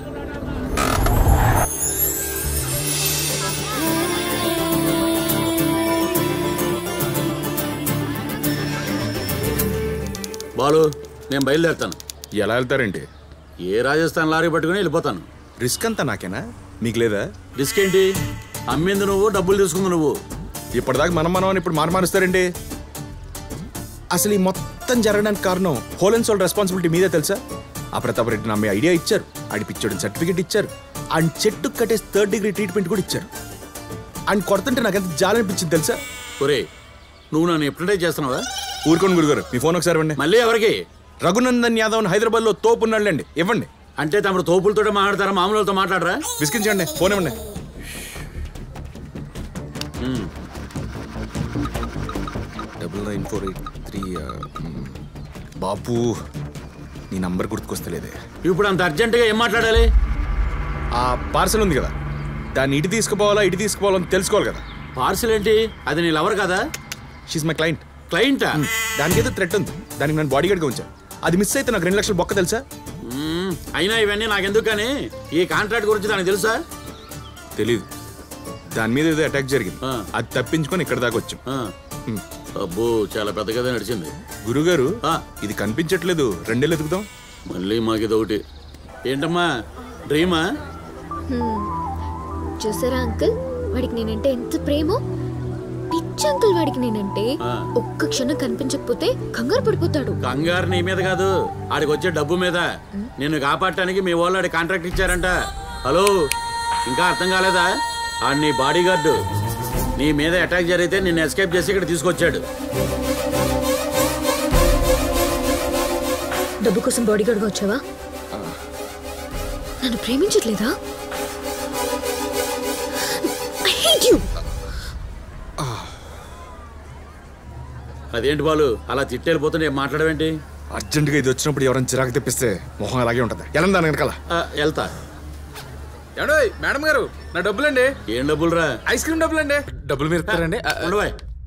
బాలు నేను బయలుదేరుతాను ఎలా వెళ్తారేంటి ఏ రాజస్థాన్ లారీ పట్టుకుని వెళ్ళిపోతాను రిస్క్ అంతా నాకేనా మీకు లేదా రిస్క్ ఏంటి అమ్మింది నువ్వు డబ్బులు తీసుకుంది నువ్వు ఇప్పటిదాకా మనం మనం అని ఇప్పుడు మారు మారుస్తారండి అసలు ఈ మొత్తం జరగడానికి కారణం హోల్ అండ్ సోల్ రెస్పాన్సిబిలిటీ మీదే తెలుసా ఆ ప్రతాప్ రెడ్డి నా మీ ఐడియా ఇచ్చారు ఆడి పిచ్చోడిని సర్టిఫికేట్ ఇచ్చారు అండ్ చెట్టు కట్టేసి థర్డ్ డిగ్రీ ట్రీట్మెంట్ కూడా ఇచ్చారు అండ్ కొడుతుంటే నాకు ఎంత జాలనిపించింది తెలుసా ఒరే నువ్వు నన్ను ఎప్పుడంటే చేస్తున్నావా ఊరుకోండి గురుగారు మీ ఫోన్ ఒకసారి ఇవ్వండి మళ్ళీ ఎవరికి రఘునందన్ యాదవ్ హైదరాబాద్ లో తోపు ఉన్నాళ్ళండి ఇవ్వండి అంటే తమరు తోపులతో మాట్లాడతారా మామూలుతో మాట్లాడరా విసిగించండి ఫోన్ ఇవ్వండి double nine four eight three బాపు నీ నంబర్ గుర్తుకొస్తలేదే ఇప్పుడు అంత అర్జెంటుగా ఏం మాట్లాడాలి ఆ పార్సల్ ఉంది కదా దాన్ని ఇటు తీసుకుపోవాలా ఇటు తీసుకుపోవాలా అని తెలుసుకోవాలి కదా పార్సల్ ఏంటి అది నీ లవర్ కదా షీస్ మై క్లయింట్ క్లయింటా దానికి ఏదో థ్రెట్ ఉంది దానికి నేను బాడీ గార్డ్గా ఉంచాను అది మిస్ అయితే నాకు రెండు లక్షలు బొక్క తెలుసా మ్మ్, అయినా ఇవన్నీ నాకెందుకు కానీ ఈ కాంట్రాక్ట్ గురించి దానికి తెలుసా తెలీదు దాని మీద ఏదో అటాక్ జరిగింది అది తప్పించుకొని ఇక్కడ దాకా వచ్చాం హ్మ్. అబ్బో చాలా పెద్ద కథ నడిచింది గురుగారు ఇది కనిపించట్లేదు రెండేళ్ళు ఎదుగుదాం మళ్ళీ మాకు ఇది ఒకటి ఏంటమ్మా డ్రీమా హ్మ్. చూసారా అంకుల్ వాడికి నేనంటే ఎంత ప్రేమో పిచ్చి అంకుల్ వాడికి నేనంటే ఆ. ఒక్క క్షణం కనిపించకపోతే కంగారు పడిపోతాడు కంగారు నీ మీద కాదు ఆడికి వచ్చే డబ్బు మీద నిన్ను కాపాడటానికి మీ వాళ్ళు ఆడి కాంట్రాక్ట్ ఇచ్చారంట హలో ఇంకా అర్థం కాలేదా ఆడు నీ బాడీ గార్డు నీ మీద అటాక్ జరిగితే నిన్ను ఎస్కేప్ చేసి ఇక్కడ తీసుకొచ్చాడు డబ్బు కోసం బాడీగార్డ్గా వచ్చావా నన్ను ప్రేమించట్లేదా I hate you. అదేంటి బాలు అలా తిట్టేళ్ళిపోతుంటే ఏం మాట్లాడవేంటి అర్జెంటుగా ఇది వచ్చినప్పుడు ఎవరైనా చిరాకు తెప్పిస్తే మొహం అలాగే ఉంటుంది ఎలా దాని వెనకాల ఆ, వెళ్తా ఏమండో మేడం గారు నా డబ్బులండి ఏం డబ్బులు రా ఐస్ క్రీమ్ డబ్బులండి డబ్బులు మీరు ఇస్తారండి ఉండవా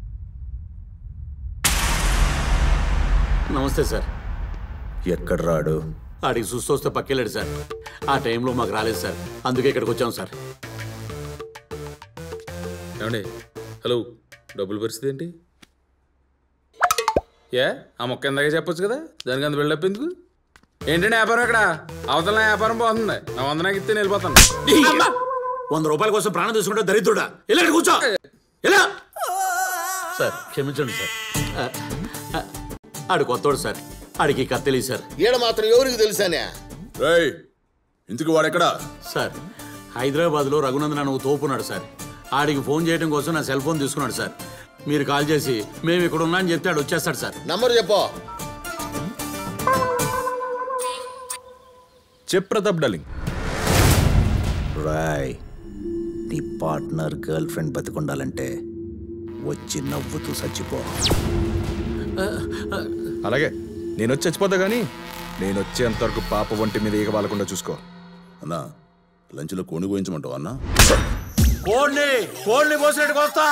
నమస్తే సార్ ఎక్కడ రాడు ఆడికి చూస్తొస్తే పక్కెళ్ళాడు సార్ ఆ టైంలో మాకు రాలేదు సార్ అందుకే ఇక్కడికి వచ్చాం సార్ ఏమండి హలో డబ్బుల పరిస్థితి ఏంటి ఏ ఆ మొక్క ఇందాకే చెప్పొచ్చు కదా దానికి అంత బిల్డప్ ఎందుకు ఏంటండి వ్యాపారం ఇక్కడ అవతల నా వ్యాపారం పోతుంది నా వంద నాకు ఇస్తే నేను వెళ్ళిపోతాను వంద రూపాయల కోసం ప్రాణం తీసుకుంటే దరిద్రుడా ఇలా ఇక్కడ కూర్చో ఇలా సార్ క్షమించండి సార్ ఆ, ఆ, ఆడు కొత్తోడు సార్ ఆడికి కథ తెలియదు సార్ ఈడ మాత్రం ఎవరికి తెలుసానే రేయ్ ఇందుకు వాడెక్కడా సార్ హైదరాబాద్లో రఘునందన్ అని ఒక తోపున్నాడు సార్ ఆడికి ఫోన్ చేయడం కోసం నా సెల్ ఫోన్ తీసుకున్నాడు సార్ మీరు కాల్ చేసి మేము ఇక్కడ ఉన్నా అని చెప్తే ఆడు వచ్చేస్తాడు సార్ నంబర్ చెప్పు చెప్ ప్రతాప్ డార్లింగ్ రాయ్ నీ పార్ట్నర్ గర్ల్ ఫ్రెండ్ బతికుండాలంటే వచ్చి నవ్వుతూ చచ్చిపో అలాగే నేను వచ్చి చచ్చిపోతా కానీ నేను వచ్చేంత వరకు పాప ఒంటి మీద ఈగ వాలకుండా చూసుకో అన్నా లంచ్లో కోణి పోయించమంటావు అన్నా కోడిని కోడిని పోసినట్టుకు వస్తా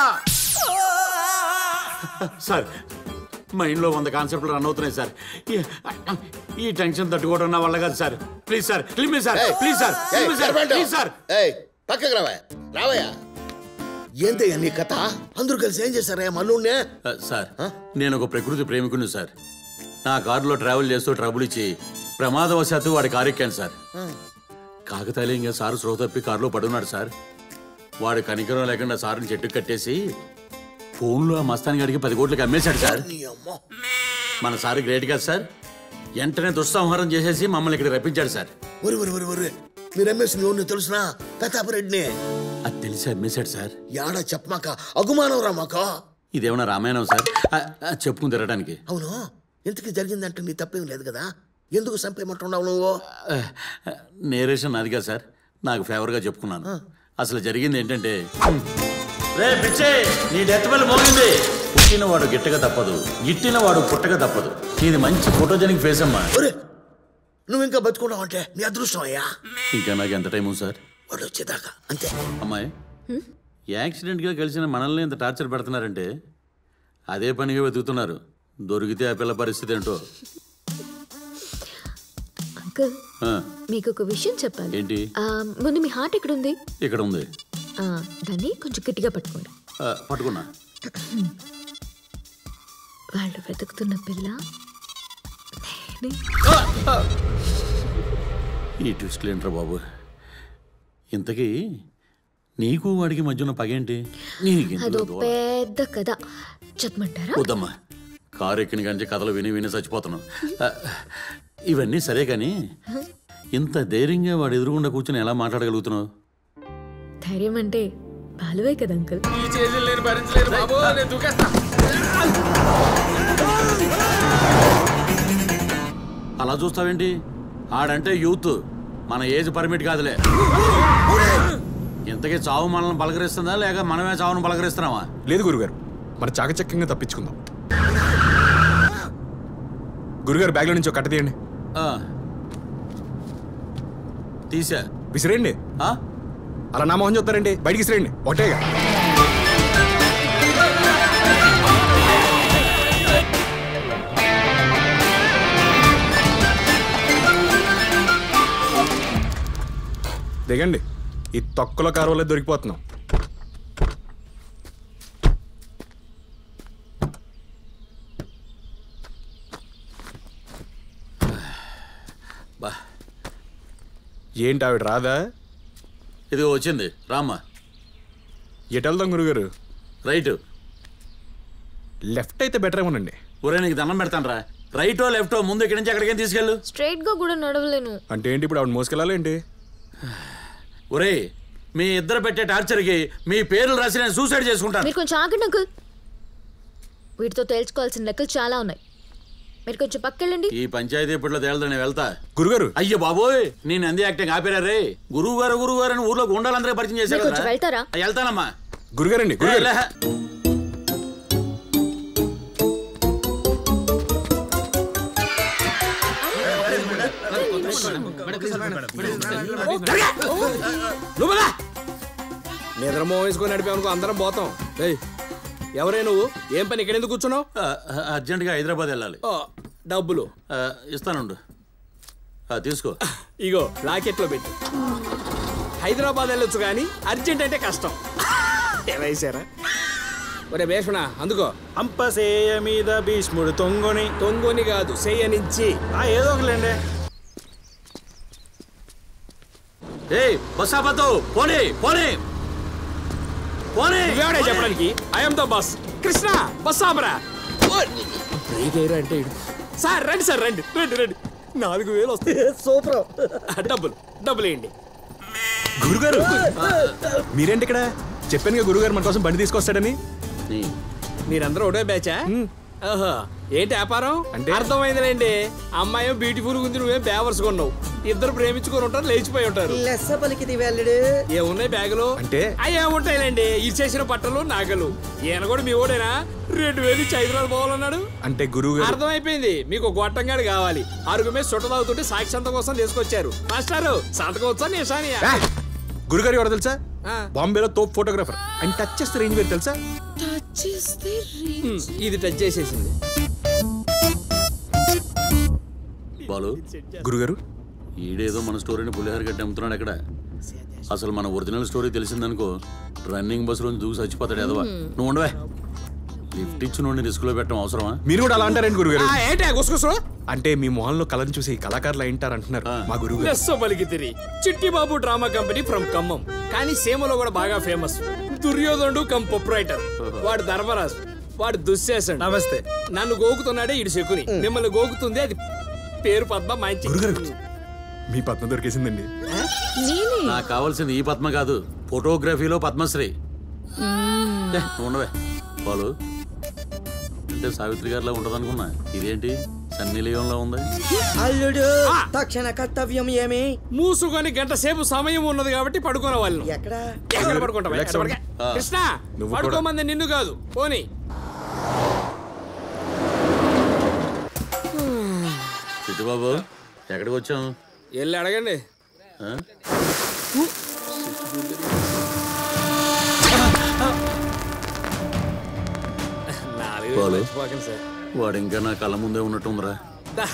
సార్ మైండ్లో వంద కాన్సెప్ట్లు రన్ అవుతున్నాయి సార్ ఈ- ఈ టెన్షన్ తట్టుకోవడం నా వల్ల కాదు సార్ ప్లీజ్ సార్ క్లిమ్ సార్ ఏయ్, ప్లీజ్ సార్ ఏయ్, క్లిమ్ సార్ సరిపెట్టు. ప్లీజ్ సార్ ఏయ్ పక్కకి రావా రావయ్యా ఏంటయ్యా నీ కథ అందరూ కలిసి ఏం చేశారయ్యా మల్లుడినే ఆ, సార్ నేను ఒక ప్రకృతి ప్రేమికుని సార్ నా కారులో ట్రావెల్ చేస్తూ ట్రబుల్ ఇచ్చి ప్రమాదవశాత్తు వాడి కారు ఎక్కాను సార్ కాకతాళీయంగా సారు స్రో తప్పి కారులో పడున్నాడు సార్ వాడు కనికరం లేకుండా సారుని చెట్టుకు కట్టేసి ఫోన్లో ఆ మస్తానికి అడిగి పది కోట్లకి అమ్మేశాడు సార్ మన సార్ గ్రేట్ కదా సార్ వెంటనే దుస్సంహారం చేసేసి మమ్మల్ని ఇక్కడ రప్పించాడు సార్ ఒరి ఒరి ఒరి ఒరి మీరు ఎంఎస్ ఎవరిని తెలుసునా ప్రతాపరెడ్డిని అది తెలిసి అమ్మేశాడు సార్ యాడ చెప్పమాక అగుమానం రా మాక ఇదేమన్నా రామాయణం సార్ ఆ, ఆ, చెప్పుకుని తిరగడానికి అవును ఇంతకీ జరిగిందంటే నీ తప్పేం లేదు కదా ఎందుకు చంపేయమంటున్నావు నువ్వు నేరేషన్ నాది కదా సార్ నాకు ఫేవర్గా చెప్పుకున్నాను అసలు జరిగింది ఏంటంటే రే పిచ్చే నీ డెత్ బెల్ మోగింది పుట్టినవాడు గిట్టక తప్పదు గిట్టినవాడు పుట్టక తప్పదు ఇది మంచి ఫోటోజెనిక్ ఫేస్ అమ్మా నువ్వు ఇంకా బతుకున్నావు అంటే నీ అదృష్టం అయ్యా ఇంకా నాకు ఎంత టైం ఉంది సార్ వాడు వచ్చేదాకా అంతే అమ్మాయి యాక్సిడెంట్గా కలిసిన మనల్ని ఇంత టార్చర్ పెడుతున్నారంటే అదే పనిగా వెతుకుతున్నారు దొరికితే ఆ పిల్ల పరిస్థితి ఏంటో అంకుల్ ఆ, మీకు ఒక విషయం చెప్పాలి ఏంటి ఆ, ముందు మీ హార్ట్ ఎక్కడ ఉంది ఇక్కడ ఉంది ఆ, దాన్ని కొంచెం గట్టిగా పట్టుకోండి ఆ, పట్టుకున్నా వాళ్ళు వెతుకుతున్న పిల్ల నేనే. ఈ ట్విస్ట్లు ఏంట్రా బాబు ఇంతకీ నీకు వాడికి మధ్య ఉన్న పగేంటి నీకు ఇంతలో అదో దూరం. పెద్ద కథ చెప్పమంటారా వద్దమ్మా కారు ఎక్కిన కానీ కథలు విని విని చచ్చిపోతున్నాం ఆ, ఇవన్నీ సరే కానీ ఇంత ధైర్యంగా వాడు ఎదురుగుండా కూర్చొని ఎలా మాట్లాడగలుగుతున్నావు ధైర్యం అంటే బాలువే కదా అంకుల్ ఈ చేతులు నేను భరించలేను బాబు నేను దూకేస్తా అలా చూస్తావేంటి ఆడంటే యూత్ మన ఏజ్ పర్మిట్ కాదులే ఇంతకీ చావు మనల్ని పలకరిస్తుందా లేక మనమే చావును పలకరిస్తున్నావా లేదు గురుగారు మన చాకచక్యంగా తప్పించుకుందాం గురుగారు బ్యాగ్లో నుంచి ఒక కట్ట తీయండి ఆ. తీసా విసిరేయండి ఆ? అలా నా మొహం చూస్తారండి బయటికి విసిరేయండి ఒకటేగా దిగండి ఈ తొక్కలో కారు వల్ల దొరికిపోతున్నాం బా ఏంటి ఆవిడ రాదా ఇదిగో వచ్చింది రామ్మా ఎటు వెళ్దాం గురుగారు రైట్ లెఫ్ట్ అయితే బెటర్ ఏమోనండి ఒరే నీకు దండం పెడతాను రా రైటో లెఫ్టో ముందు ఇక్కడి నుంచి ఎక్కడికైనా తీసుకెళ్ళు స్ట్రైట్ గా కూడా నడవలేను అంటే ఏంటి ఇప్పుడు ఆవిడ మోసుకెళ్ళాలి ఏంటి ఒరే మీ ఇద్దరు పెట్టే టార్చర్కి మీ పేర్లు రాసి నేను సూసైడ్ చేసుకుంటాను మీరు కొంచెం ఆగండి అంకుల్ వీటితో తేల్చుకోవాల్సిన లెక్కలు చాలా ఉన్నాయి మీరు కొంచెం పక్కెళ్ళండి ఈ పంచాయతీ ఇప్పట్లో తేలదు నేను వెళ్తా గురుగారు అయ్యో బాబోయ్ నేను అంది యాక్టింగ్ ఆపేరా రే గురువు గారు గురువు గారు అని ఊర్లో గుండాలందరికీ పరిచయం మీరు చేశారు కొంచెం వెళ్తారా ఆ, వెళ్తానమ్మా గురుగారండి ఏ, గురుగారు లే. నిద్రమో వేసుకొని నడిపామనుకో అందరం పోతాం ఏయ్ ఎవరే నువ్వు ఏం పని ఇక్కడ ఎందుకు కూర్చున్నావు ఆ, ఆ, అర్జెంటుగా హైదరాబాద్ వెళ్ళాలి డబ్బులు ఆ, ఇస్తానుండు ఆ, తీసుకో ఇగో లాకెట్లో పెట్టి హైదరాబాద్ వెళ్ళొచ్చు కానీ అర్జెంట్ అంటే కష్టం ఏమైసారా ఒరే భీష్మణ అందుకో అంపసేయ మీద భీష్ముడు తొంగొని తొంగోని కాదు సేయ నుంచి ఆ ఏదో ఒకలేండి ఏయ్ బస్ ఆపద్దు పోనీ పోనీ పోనీ నువ్వెవడే చెప్పడానికి I'm the bus Krishna bus ఆపరా బ్రేక్ ఎయిర్ అంటే ఈడు. సార్ రండి సార్ రండి రండి రండి నాలుగు వేలు వస్తాయి సూపర్ డబ్బులు డబ్బులు వేయండి గురుగారు మీరేంటి ఇక్కడ చెప్పాను కదా గురుగారు మన కోసం బండి తీసుకొస్తాడని మీరందరూ ఒకటే బ్యాచా ఓహో ఏంటి వ్యాపారం అంటే అర్థమైందిలేండి అమ్మాయి బ్యూటిఫుల్ ఉంది నువ్వేం బేవర్స్ కొన్నావు ఇద్దరు ప్రేమించుకొని ఉంటారు లేచిపోయి ఉంటారు లెస్స పలికిది వెళ్ళడు ఏమున్నాయి బ్యాగులు అంటే అవి ఏముంటాయిలేండి ఇచ్చేసిన బట్టలు నాగలు ఈయన కూడా మీ ఓడేనా రెండు వేలు ఇచ్చి హైదరాబాద్ పోవాలన్నాడు అంటే గురువు అర్థమైపోయింది మీకు గొట్టంగాడు కావాలి అరుగు మీద సుట్ట తాగుతుంటే సాక్షి సంతకం కోసం తీసుకొచ్చారు మాస్టారు సంతకం వచ్చా నిషానియా గురుగారు ఎవరు తెలుసా బాంబేలో తోప్ ఫోటోగ్రాఫర్ ఆయన టచ్ చేస్తే రేంజ్ వేరు తెలుసా ఉమ్, ఇది టచ్ చేసేసింది బాలు గురుగారు ఈడేదో మన స్టోరీని పులిహార కట్టి అమ్ముతున్నాడు అక్కడ అసలు మన ఒరిజినల్ స్టోరీ తెలిసిందనుకో రన్నింగ్ బస్సులో దూకి చచ్చిపోతాడు ఎదవా నువ్వు ఉండవే లిఫ్ట్ ఇచ్చి నుండి రిస్క్ లో పెట్టడం అవసరమా మీరు కూడా అలా అంటారండి గురుగారు ఆ, ఏంటి గుసగుసలు అంటే మీ మొహంలో కళను చూసి కళాకారులు అయింటారు అంటున్నారు మా గురువు గారు లెస్సో పలికితిరి Chittibabu drama company from Khammam కానీ సీమలో కూడా బాగా ఫేమస్ దుర్యోధనుడు కమ్ ప్రొప్రైటర్ వాడు ధర్మరాజు వాడు దుశ్శాసన్ నమస్తే నన్ను గోకుతున్నాడే ఇడు శకుని మిమ్మల్ని గోకుతుంది అది పేరు పద్మ మంచి మీ పద్మ దొరికేసిందండి నాకు కావాల్సింది ఈ పద్మ కాదు ఫోటోగ్రఫీలో పద్మశ్రీ ఏ, నువ్వు ఉండవే బాలు అంటే సావిత్రి గారిలా ఉండదు అనుకున్నా ఇదేంటి సన్నీ లియోన్లో ఉంది అల్లుడు తక్షణ కర్తవ్యం ఏమి మూసుకొని గంట సేపు సమయం ఉన్నది కాబట్టి పడుకునే వాళ్ళు ఎక్కడ ఎక్కడ పడుకుంటావా? Relax ఎక్కడ పడుకో? అవ్వండి. ఆ. కృష్ణ నువ్వు కూడా. పడుకోమంది నిన్ను కాదు పోనీ చిట్టుబాబు ఎక్కడికి వచ్చాం వెళ్ళి అడగండి ఆ? నాలుగు బాలు. మర్చిపోకండి సార్ వాడు ఇంకా నా కళ్ళ ముందే ఉన్నట్టుందిరా దా.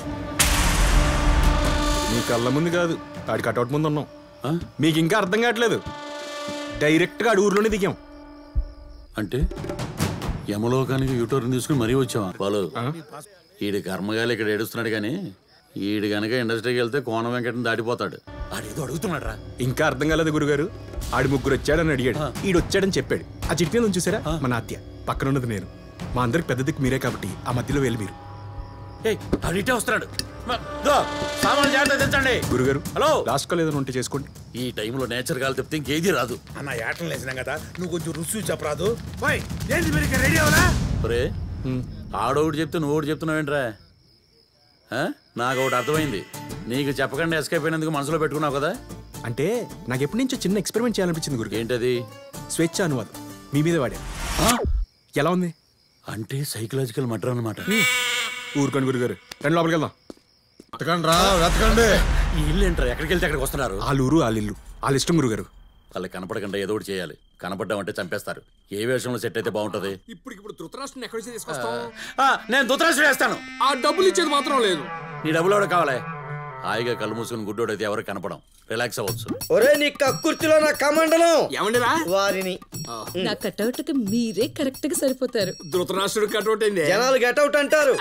మీ కళ్ళ ముందు కాదు ఆడి కటౌట్ ముందు ఉన్నాం మీకు ఇంకా అర్థం కావట్లేదు డైరెక్ట్గా ఆడి ఊర్లోనే దిగాం అంటే యమలోకానికి యూటర్న్ తీసుకుని మరీ వచ్చావా బాలు ఈడి కర్మగాలి ఇక్కడ ఏడుస్తున్నాడు కానీ ఈడు గనక ఇండస్ట్రీకి వెళ్తే కోన వెంకటని దాటిపోతాడు ఆడేదో అడుగుతున్నాడు రా ఇంకా అర్థం కాలేదు గురుగారు ఆడి ముగ్గురు వచ్చాడని అడిగాడు ఈడు వచ్చాడని చెప్పాడు ఆ చిట్టి మీద చూసారా మా నాత్య పక్కన ఉన్నది నేను మా అందరికి పెద్ద దిక్కు మీరే కాబట్టి ఆ మధ్యలో వెళ్ళి మీరు అడిగితే వస్తున్నాడు సామాన్ జాగ్రత్త తెచ్చండి గురుగారు హలో లాస్ట్ కాల్ ఏదైనా ఉంటే చేసుకోండి ఈ టైంలో నేచర్ గాలి తప్పితే ఇంకేది రాదు అన్న ఏటం లేసినాం కదా నువ్వు కొంచెం రుచి చెప్పరాదు పోయ్ ఏంటి మీరు ఇక్కడ రెడీ అవరా ఒరే ఆడొకటి చెప్తే నువ్వు ఒకటి చెప్తున్నావేంట్రా ఆ? నాకు ఒకటి అర్థమైంది నీకు చెప్పకుండా ఎస్కేప్ అయినందుకు మనసులో పెట్టుకున్నావు కదా అంటే నాకు ఎప్పటి నుంచో చిన్న ఎక్స్పెరిమెంట్ చేయాలనిపించింది గురు ఏంటది స్వేచ్ఛ అనువాదం మీ మీద వాడా ఎలా ఉంది అంటే సైకలాజికల్ మటర్ అన్నమాట ఊరుకోండి గురుగారు రండి లోపలికి వెళ్దాం వెతకండి రా వెతకండి ఈ ఇల్లు ఏంట్రా ఎక్కడికి వెళ్తే అక్కడికి వస్తున్నారు వాళ్ళ ఊరు వాళ్ళ ఇల్లు వాళ్ళ ఇష్టం గురుగారు వాళ్ళకి కనపడకుండా ఏదో ఒకటి చేయాలి కనపడ్డామంటే చంపేస్తారు ఏ వేషంలో సెట్ అయితే బాగుంటది ఇప్పుడు ఇప్పుడు ధృతరాష్ట్రం ఎక్కడి నుంచి తీసుకొస్తాం ఆ, నేను దుతరాశి వేస్తాను ఆ డబ్బులు ఇచ్చేది మాత్రం లేదు నీ డబ్బులు ఎవరు కావాలి హాయిగా కళ్ళు మూసుకుని గుడ్డోడైతే ఎవరికి కనపడం రిలాక్స్ అవ్వచ్చు ఒరే నీ కక్కుర్తిలో నా కమండలం ఏమండిరా వారిని నా కటౌట్కి మీరే కరెక్ట్ గా సరిపోతారు ధృతరాష్ట్రుడు కటౌట్ అయింది జనాలు గెటౌట్ అంటారు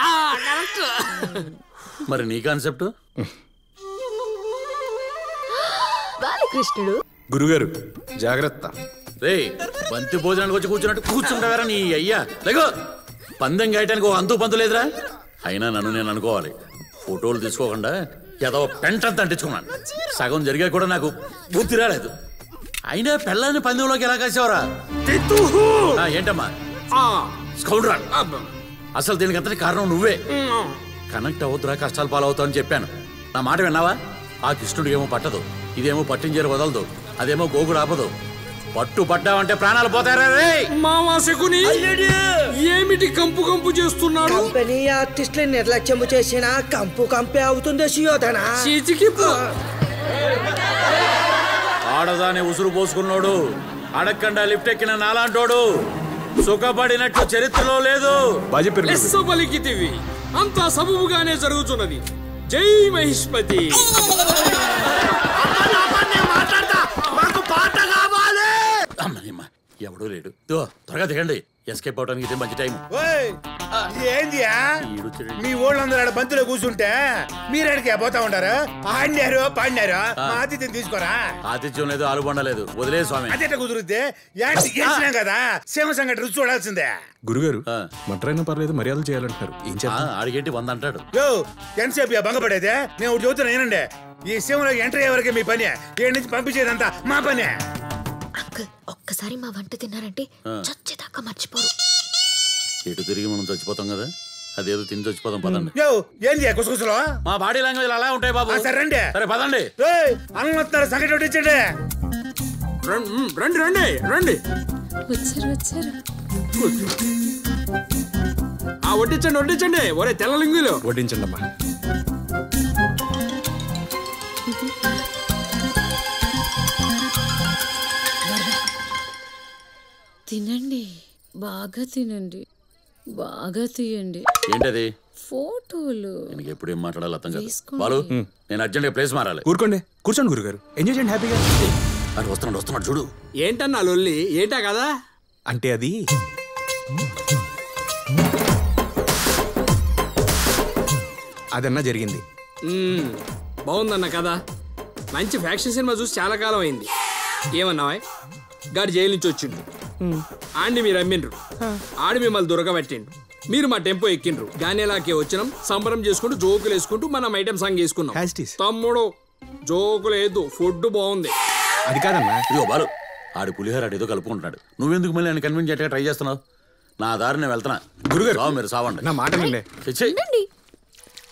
మరి నీ కాన్సెప్ట్ బాలకృష్ణుడు గురుగారు జాగ్రత్త రే బంతి భోజనానికి వచ్చి కూర్చున్నట్టు కూర్చుంటావారా నీ అయ్యా లేగో పందెం గాయటానికి ఒక అంతు పంతు లేదురా అయినా నన్ను నేను అనుకోవాలి ఫోటోలు తీసుకోకుండా ఏదో పెంటంత అంటించుకున్నాను సగం జరిగా కూడా నాకు బుద్ధి రాలేదు అయినా పెళ్ళాన్ని పందెంలోకి ఎలా కాసేవరా ఆ, ఏంటమ్మా స్కౌండ్రా అసలు దీనికి అంతటి కారణం నువ్వే కనెక్ట్ అవుతురా కష్టాలు పాలవుతావు అని చెప్పాను నా మాట విన్నావా ఆ కృష్ణుడికి ఏమో పట్టదు ఇదేమో పట్టించేరు వదలదు అదేమో గోగుడు ఆపదు పట్టు పడ్డావంటే ప్రాణాలు పోతారా రే మామా శకుని ఏమిటి కంపు కంపు చేస్తున్నాడు కంపెనీ ఆర్టిస్టులు నిర్లక్ష్యము చేసిన కంపు కంపే అవుతుంది సుయోధన ఆడదాని ఉసురు పోసుకున్నాడు అడగకుండా లిఫ్ట్ ఎక్కిన నాలాంటోడు సుఖపడినట్టు చరిత్రలో లేదు లెస్స పలికితివి అంతా సబబుగానే జరుగుతున్నది జై మహిష్పతి మాకు పాట కావాలి అమ్మనిమ్మ ఎవడూ లేడు దో, త్వరగా దిగండి ఎస్కేప్ అవడానికి ఇదే మంచి టైం ఓయ్, ఇది ఏందియా మీ ఊళ్ళందరూ ఆడ బంతిలో కూర్చుంటే మీరేడికి పోతా ఉంటారు ఆడినారు పాడినారు మా ఆతిథ్యం తీసుకోరా ఆతిథ్యం లేదు ఆలుబండ లేదు వదిలే స్వామి అదేట కుదురుద్ది ఏంటి గెలిచినాం కదా సీమ సంగటి రుచి చూడాల్సిందే గురుగారు మంటరైనా పర్లేదు మర్యాదలు చేయాలంటున్నారు ఏం చేద్దాం ఆడిగేంటి వంద అంటాడు యో ఎంతసేపు ఇక భంగపడేదే నేను ఒకటి చెబుతున్నా ఏనండి ఈ సీమలోకి ఎంటర్ అయ్యే వరకే మీ పని ఏడు నుంచి పంపించేదంతా మా పనే అంకుల్ ఒక్కసారి మా వంట తిన్నారంటే ఆ. చచ్చేదాకా మర్చిపోరు ఎటు తిరిగి మనం చచ్చిపోతాం కదా అదేదో తిని చచ్చిపోతాం పదండి యో ఏంది ఆ కుసకుసలో మా బాడీ లాంగ్వేజ్ అలా ఉంటాయి బాబు ఆ, సరే రండి సరే పదండి ఏయ్, అన్నం వస్తున్నారు సంగటి ఒకటి ఇచ్చండి రండి రండి రండి వచ్చారు వచ్చారు ఆ వడ్డించండి వడ్డించండి ఒరే తెల్ల లింగులు వడ్డించండి అమ్మా తినండి బాగా తినండి బాగా తీయండి ఏంటది ఫోటోలు నేను ఎప్పుడు ఏం మాట్లాడాలి అర్థం కాదు వేసుకోండి. బాలు నేను అర్జెంట్గా ప్లేస్ మారాలి ఊరుకోండి కూర్చోండి గురుగారు ఎంజాయ్ చేయండి హ్యాపీగా అది వస్తున్నాడు వస్తున్నాడు చూడు ఏంటన్నా లొల్లి ఏంటా కదా అంటే అది అదన్నా జరిగింది మ్మ్, బాగుందన్న కదా మంచి ఫ్యాక్షన్ సినిమా చూసి చాలా కాలం అయింది ఏమన్నావా గాడి జైలు నుంచి వచ్చిండు ఆడిని మీరు అమ్మిండ్రు ఆడి మిమ్మల్ని దొరకబట్టిండు మీరు మా టెంపో ఎక్కిండ్రు గానేలాకే వచ్చినాం సంబరం చేసుకుంటూ జోకులు వేసుకుంటూ మనం ఐటమ్ సాంగ్ వేసుకున్నాం తమ్ముడు జోకులు వేయద్దు ఫుడ్ బాగుంది అది కాదన్నా ఇదిగో బాలు ఆడి పులిహోర ఆడు ఏదో కలుపుకుంటున్నాడు నువ్వెందుకు మళ్ళీ ఆయన కన్విన్స్ చేయటగా ట్రై చేస్తున్నావు నా దారి నేను వెళ్తున్నా గురుగారు సావు మీరు సావండి నా మాట వినండి చిచ్చి.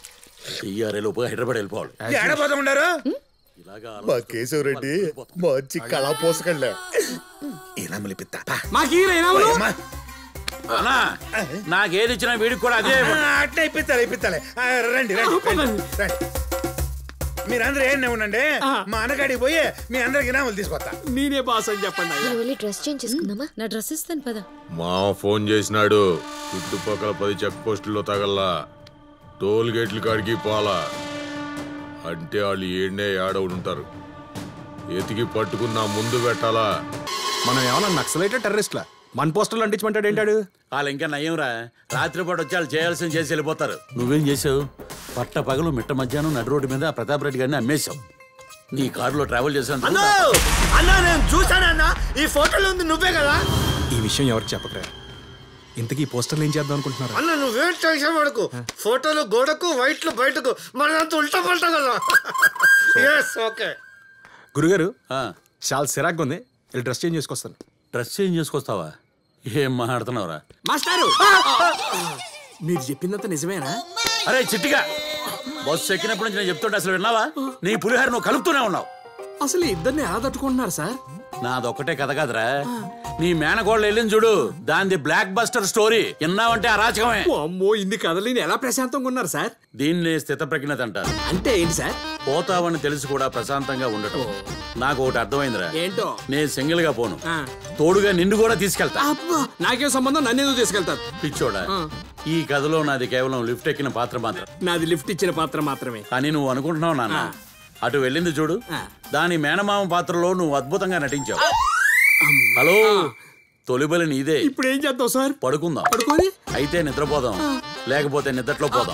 చెయ్యారే లోపు హైదరాబాద్ వెళ్ళిపోవాలి ఏడపోతా ఉండారు ఇలాగా మా కేశవరెడ్డి మంచి కళా పోసకండి ఈనామలి పిత్త మాకు అమ్మా. అన్నా నాకేది ఇచ్చినా వీడికి కూడా అదే ఆ, అట్నే ఇప్పిస్తాలే ఇప్పిస్తాలే ఆ, రండి రండి రండి, రండి మీరందరూ ఏం ఉండండి మా అన్నగాడికి పోయి మీ అందరికి ఇనాములు తీసుకొస్తా నేనే బాస్ అని చెప్పండి మనం వెళ్ళి డ్రెస్ చేంజ్ చేసుకుందామా నా డ్రెస్ ఇస్తాను పద మామ ఫోన్ చేసినాడు చుట్టుపక్కల పది చెక్ పోస్టుల్లో తగల్లా టోల్ గేట్ల కాడికి పోలా అంటే వాళ్ళు ఏడే ఆడవుడుంటారు ఎతికి పట్టుకున్నా ముందు పెట్టాలా మనం ఏమన్నా నక్సలైట్ టెర్రరిస్ట్లా మన పోస్టర్లు అంటించమంటాడు ఏంటాడు వాళ్ళు ఇంకా నయ్యంరా రాత్రిపూట వచ్చి వాళ్ళు చేయాల్సింది చేసి వెళ్ళిపోతారు నువ్వేం చేసావు పట్ట పగలు మిట్ట మధ్యాహ్నం నడి రోడ్డు మీద ప్రతాప్ రెడ్డి గారిని అమ్మేశావు నీ కారులో ట్రావెల్ చేశాను అన్నా అన్నా నేను చూశానన్నా ఈ ఫోటోలో ఉంది నువ్వే కదా ఈ విషయం ఎవరికి చెప్పకరా ఇంతకీ ఈ పోస్టర్లు ఏం చేద్దాం అనుకుంటున్నారు అన్న నువ్వేం టెన్షన్ పడకు ఫోటోలు గోడకు వైట్లు బయటకు మనంత ఉల్టా పల్టా కదా ఎస్ ఓకే గురుగారు చాలా సిరాగ్గా ఉంది వెళ్ళి డ్రెస్ చేంజ్ చేసుకొస్తాను డ్రెస్ చేంజ్ చేసుకొస్తావా ఏం మాట్లాడుతున్నావురా మాస్టారు మీరు చెప్పిందంత నిజమేనా అరే చిట్టిగా బస్సు ఎక్కినప్పటి నుంచి నేను చెప్తుంటే అసలు విన్నావా నీ పులిహార నువ్వు కలుపుతూనే ఉన్నావు అసలు ఇద్దరిని ఎలా తట్టుకుంటున్నారు సార్ నాదొక్కటే కథ కాదురా నీ మేనగోళ్ళు వెళ్ళింది చూడు దానిది బ్లాక్ బస్టర్ స్టోరీ విన్నావంటే అరాచకమే అమ్మో ఇన్ని కథలు నేను ఎలా ప్రశాంతంగా ఉన్నారు సార్ దీన్ని స్థిత ప్రజ్ఞత అంటారు అంటే ఏంటి సార్ పోతావని తెలిసి కూడా ప్రశాంతంగా ఉండటం నాకు ఒకటి అర్థమైందిరా ఏంటో నేను సింగిల్ గా పోను ఆ. తోడుగా నిన్ను కూడా తీసుకెళ్తా అబ్బా నాకేం సంబంధం నన్ను ఎందుకు తీసుకెళ్తారు పిచ్చోడా ఈ కథలో నాది కేవలం లిఫ్ట్ ఎక్కిన పాత్ర మాత్రం నాది లిఫ్ట్ ఇచ్చిన పాత్ర మాత్రమే అని నువ్వు అనుకుంటున్నావు నాన్న అటు వెళ్ళింది చూడు దాని మేనమామ పాత్రలో నువ్వు అద్భుతంగా నటించావు హలో తొలిబలి నీదే ఇప్పుడు ఏం చేద్దాం సార్ పడుకుందాం పడుకోని అయితే నిద్రపోదాం లేకపోతే నిద్రలో పోదాం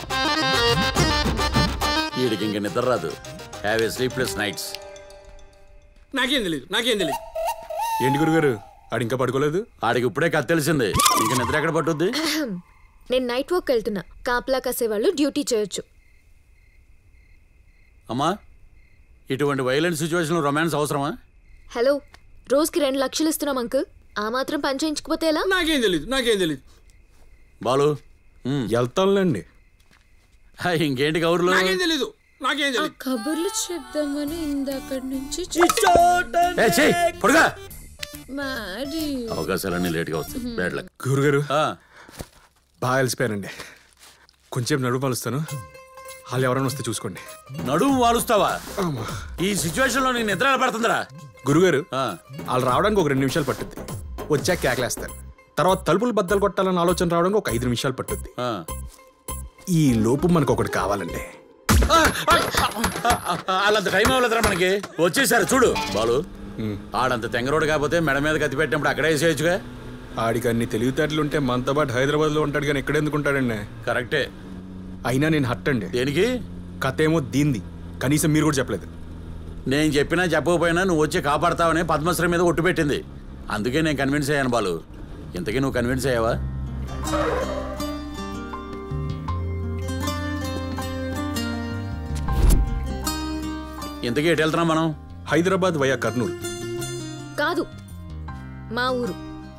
వీడికి ఇంక నిద్ర రాదు హ్యావ్ ఏ స్లీప్లెస్ నైట్స్ నాకేం తెలియదు నాకేం తెలియదు ఏంటి గురుగారు ఆడు ఇంకా పడుకోలేదు ఆడికి ఇప్పుడే కథ తెలిసింది ఇంక నిద్ర ఎక్కడ పట్టుద్ది నేను నైట్ వాక్ వెళ్తున్నా కాపలా కాసేవాళ్ళు డ్యూటీ చేయొచ్చు అమ్మా ఇటువంటి వైలెంట్ సిచ్యువేషన్ రొమాన్స్ అవసరమా హలో రోజుకి రెండు లక్షలు ఇస్తున్నాం అంకుల్ ఆ మాత్రం పని చేయించకపోతే ఎలా నాకేం తెలియదు నాకేం తెలియదు బాలు వెళ్తాంలేండి ఇంకేంటి కౌరులు నాకేం తెలీదు నాకేం ఆ తెలియదు కబుర్లు చెప్దామని ఇందాకటి నుంచి ఏ, చెయ్, పొడుగా. మరి అవకాశాలన్నీ లేట్గా వస్తాయి బ్యాడ్ లక్ గురుగారు బాగా అలసిపోయానండి కొంచెం నడుపు పలుస్తాను వాళ్ళు ఎవరైనా వస్తే చూసుకోండి నడుము వాలుస్తావా ఈ సిచ్యువేషన్ లో నీకు నిద్ర ఎలా పడుతుందిరా గురుగారు వాళ్ళు రావడానికి ఒక రెండు నిమిషాలు పట్టుద్ది వచ్చాక కేకలేస్తారు తర్వాత తలుపులు బద్దలు కొట్టాలని ఆలోచన రావడానికి ఒక ఐదు నిమిషాలు పట్టుద్ది ఈ లోపు మనకు ఒకటి కావాలండి వాళ్ళంత టైం అవ్వలేదురా మనకి వచ్చేసారు చూడు బాలు ఆడంత తెంగరోడు కాకపోతే మెడ మీద కత్తి పెట్టినప్పుడు అక్కడే వేసేయచ్చుగా ఆడికి అన్ని తెలివితేటలుంటే మనతో పాటు హైదరాబాద్లో ఉంటాడు కానీ ఎక్కడ ఎందుకు ఉంటాడండి కరెక్టే అయినా నేను హట్ అండి దేనికి కథ ఏమో దీంది కనీసం మీరు కూడా చెప్పలేదు నేను చెప్పినా చెప్పకపోయినా నువ్వు వచ్చి కాపాడతావని పద్మశ్రీ మీద ఒట్టు పెట్టింది అందుకే నేను కన్విన్స్ అయ్యాను బాలు ఇంతకీ నువ్వు కన్విన్స్ అయ్యావా ఇంతకీ ఎటు వెళ్తున్నాం మనం హైదరాబాద్ వయా కర్నూలు కాదు మా ఊరు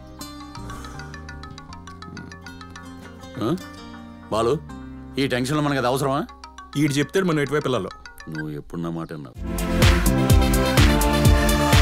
ఆ? బాలు ఈ టెన్షన్లో మనకి అది అవసరమా ఈడు చెప్తాడు మనం ఎటువైపు వెళ్ళాలో నువ్వు ఎప్పుడు నా మాట విన్నావు